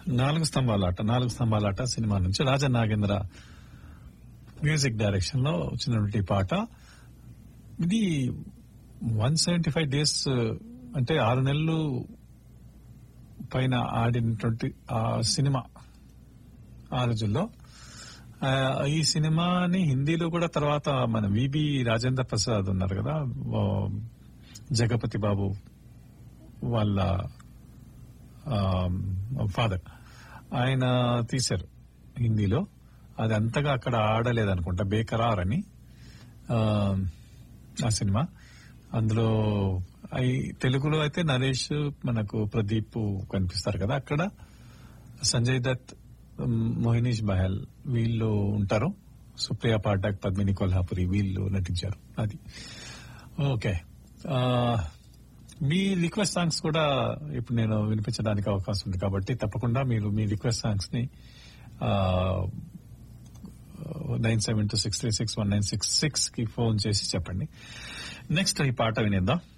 నాలుగు స్తంభాలాట నాలుగు స్తంభాలాట సినిమా నుంచి రాజా నాగేంద్ర మ్యూజిక్ డైరెక్షన్ లో వచ్చినటువంటి ఈ పాట ఇది వన్ సెవెంటీ ఫైవ్ డేస్ అంటే ఆరు నెలలు పైన ఆడినటువంటి ఆ సినిమా ఆ రోజుల్లో ఆ, ఈ సినిమాని హిందీలో కూడా తర్వాత మన విబి రాజేంద్ర ప్రసాద్ ఉన్నారు కదా ఓ, జగపతి బాబు వాళ్ళ ఫాదర్ ఆయన తీశారు హిందీలో అది అంతగా అక్కడ ఆడలేదు అనుకుంటా బేకరార్ అని ఆ, ఆ సినిమా అందులో అయి తెలుగులో అయితే నరేష్ మనకు ప్రదీప్ కనిపిస్తారు కదా అక్కడ సంజయ్ దత్ ఉమ్, మోహినీష్ బహల్ వీళ్ళు ఉంటారు సుప్రియ పాఠక్ పద్మిని కొల్హాపురి వీళ్ళు నటించారు అది ఓకే ఆ, మీ రిక్వెస్ట్ సాంగ్స్ కూడా ఇప్పుడు నేను వినిపించడానికి అవకాశం ఉంది కాబట్టి తప్పకుండా మీరు మీ రిక్వెస్ట్ సాంగ్స్ ని nine seven two six three six one nine six six కి ఫోన్ చేసి చెప్పండి నెక్స్ట్ ఈ పాట వినేద్దాం